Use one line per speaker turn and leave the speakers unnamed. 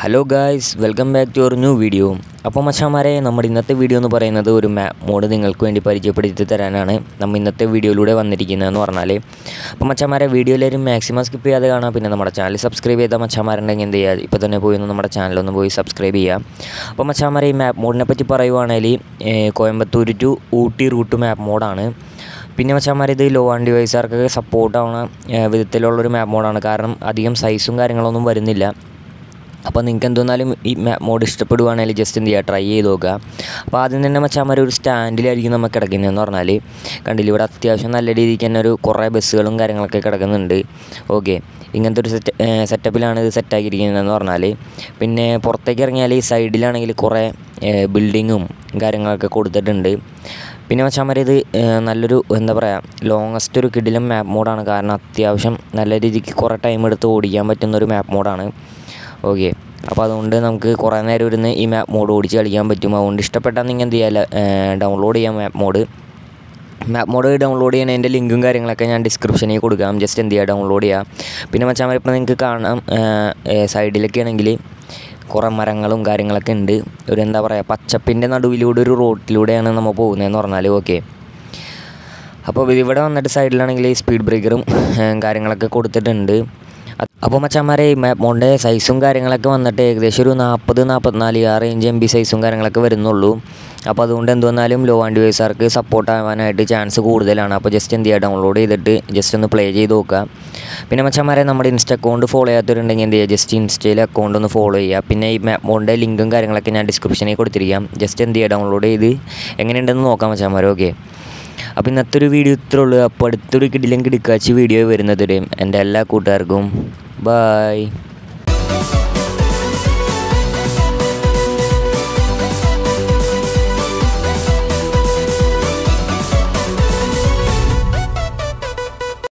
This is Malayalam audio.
hello guys welcome back to your new video അപ്പോൾ മച്ചാമാരെ നമ്മുടെ ഇന്നത്തെ വീഡിയോ എന്ന് പറയുന്നത് ഒരു മാപ്പ് മോഡ് നിങ്ങൾക്ക് വേണ്ടി പരിചയപ്പെടുത്തി തരാനാണ് നമ്മൾ ഇന്നത്തെ വീഡിയോയിലൂടെ വന്നിരിക്കുന്നതെന്ന് പറഞ്ഞാൽ അപ്പോൾ മച്ചാമാരെ വീഡിയോയിലും മാക്സിമം സ്കിപ്പ് ചെയ്യാതെ കാണാം പിന്നെ നമ്മുടെ ചാനൽ സബ്സ്ക്രൈബ് ചെയ്ത മച്ചാമാരുണ്ടെങ്കിൽ എന്ത് ചെയ്യുക ഇപ്പോൾ തന്നെ പോയി ഒന്ന് നമ്മുടെ ചാനലൊന്ന് പോയി സബ്സ്ക്രൈബ് ചെയ്യുക അപ്പോൾ മച്ചാമാരെ ഈ മാപ്പ് മോഡിനെ പറ്റി പറയുവാണെങ്കിൽ Coimbatore to Ooty route map മോഡാണ് പിന്നെ മച്ചാന്മാർ ഇത് ലോ ആൻഡ് ഡിവൈസുകാർക്കൊക്കെ സപ്പോർട്ട് ആവുന്ന ഏഹ്, വിധത്തിലുള്ളൊരു മാപ്പ് മോഡാണ് കാരണം അധികം സൈസും കാര്യങ്ങളൊന്നും വരുന്നില്ല അപ്പോൾ നിങ്ങൾക്ക് എന്തെന്നാലും ഈ മാപ്പ് മോഡ് ഇഷ്ടപ്പെടുവാണെങ്കിൽ ജസ്റ്റ് എന്ത് ചെയ്യുക ട്രൈ ചെയ്ത് നോക്കുക അപ്പോൾ ആദ്യം തന്നെ മച്ചാന്മാർ ഒരു സ്റ്റാൻഡിലായിരിക്കും നമുക്ക് കിടക്കുന്നതെന്ന് പറഞ്ഞാൽ കണ്ടില്ല ഇവിടെ അത്യാവശ്യം നല്ല രീതിക്ക് തന്നെ ഒരു കുറേ ബസ്സുകളും കാര്യങ്ങളൊക്കെ കിടക്കുന്നുണ്ട് ഓക്കെ ഇങ്ങനത്തെ ഒരു സെറ്റ് സെറ്റപ്പിലാണ് ഇത് സെറ്റാക്കിയിരിക്കുന്നതെന്ന് പറഞ്ഞാൽ പിന്നെ പുറത്തേക്ക് ഇറങ്ങിയാൽ ഈ സൈഡിലാണെങ്കിൽ കുറേ ബിൽഡിങ്ങും കാര്യങ്ങളൊക്കെ കൊടുത്തിട്ടുണ്ട് പിന്നെ മച്ചാന്മാർ ഇത് ഏഹ്, നല്ലൊരു എന്താ പറയുക ലോങ്ങസ്റ്റ് ഒരു കിടിലം മാപ്പ് മോഡാണ് കാരണം അത്യാവശ്യം നല്ല രീതിക്ക് കുറേ ടൈം എടുത്ത് ഓടിക്കാൻ പറ്റുന്ന ഒരു മാപ്പ് മോഡാണ് ഓക്കെ അപ്പോൾ അതുകൊണ്ട് നമുക്ക് കുറേ നേരം ഇരുന്ന് ഈ മാപ്പ് മോഡ് ഓടിച്ച് കളിക്കാൻ പറ്റും അതുകൊണ്ട് ഇഷ്ടപ്പെട്ടാൽ നിങ്ങൾ എന്ത് ചെയ്യാല്ല ഡൗൺലോഡ് ചെയ്യാം map mode map mode download ചെയ്യുന്നതിൻ്റെ ലിങ്കും കാര്യങ്ങളൊക്കെ ഞാൻ ഡിസ്ക്രിപ്ഷനിൽ കൊടുക്കാം ജസ്റ്റ് എന്ത് ചെയ്യുക ഡൗൺലോഡ് ചെയ്യുക പിന്നെ മച്ചാൻ ഇപ്പോൾ നിങ്ങൾക്ക് കാണാം സൈഡിലൊക്കെ ആണെങ്കിൽ കുറേ മരങ്ങളും കാര്യങ്ങളൊക്കെ ഉണ്ട് ഒരു എന്താ പറയുക പച്ചപ്പിൻ്റെ നടുവിലൂടെ ഒരു റോട്ടിലൂടെയാണ് നമ്മൾ പോകുന്നതെന്ന് പറഞ്ഞാൽ ഓക്കെ അപ്പോൾ ഇവിടെ വന്നിട്ട് സൈഡിലാണെങ്കിൽ സ്പീഡ് ബ്രേക്കറും കാര്യങ്ങളൊക്കെ കൊടുത്തിട്ടുണ്ട് അപ്പോൾ മച്ചന്മാരെ ഈ മാപ്പ് മോഡിൻ്റെ സൈസും കാര്യങ്ങളൊക്കെ വന്നിട്ട് ഏകദേശം ഒരു നാൽപ്പത് നാൽപ്പത്തിനാല് ആ റേഞ്ച് എം ബി സൈസും കാര്യങ്ങളൊക്കെ വരുന്നുള്ളൂ അപ്പോൾ അതുകൊണ്ട് എന്ത് വന്നാലും ലോ ആൻഡ് ഡിവൈസാർക്ക് സപ്പോർട്ട് ആവാനായിട്ട് ചാൻസ് കൂടുതലാണ് അപ്പോൾ ജസ്റ്റ് എന്ത് ചെയ്യുക ഡൗൺലോഡ് ചെയ്തിട്ട് ജസ്റ്റ് ഒന്ന് പ്ലേ ചെയ്ത് നോക്കുക പിന്നെ മച്ചന്മാരെ നമ്മുടെ ഇൻസ്റ്റ അക്കൗണ്ട് ഫോളോ ചെയ്യാത്തവരുണ്ടെങ്കിൽ എന്ത് ചെയ്യുക ജസ്റ്റ് ഇൻസ്റ്റയിൽ അക്കൗണ്ട് ഒന്ന് ഫോളോ ചെയ്യുക പിന്നെ ഈ മാപ്പ് മോഡിൻ്റെ ലിങ്കും കാര്യങ്ങളൊക്കെ ഞാൻ ഡിസ്ക്രിപ്ഷനിൽ കൊടുത്തിരിക്കാം ജസ്റ്റ് എന്ത് ചെയ്യുക ഡൗൺലോഡ് ചെയ്ത് എങ്ങനെയുണ്ടെന്ന് നോക്കാം മച്ചന്മാരെ ഓക്കെ അപ്പോൾ ഇന്നത്തെ ഒരു വീഡിയോ ഇത്രേ ഉള്ളൂ അപ്പോൾ അടുത്തൊരു കിടിലം കിടക്കാച്ച് വീഡിയോ വരുന്നത് വരെയും എൻ്റെ എല്ലാ കൂട്ടുകാർക്കും ബായ്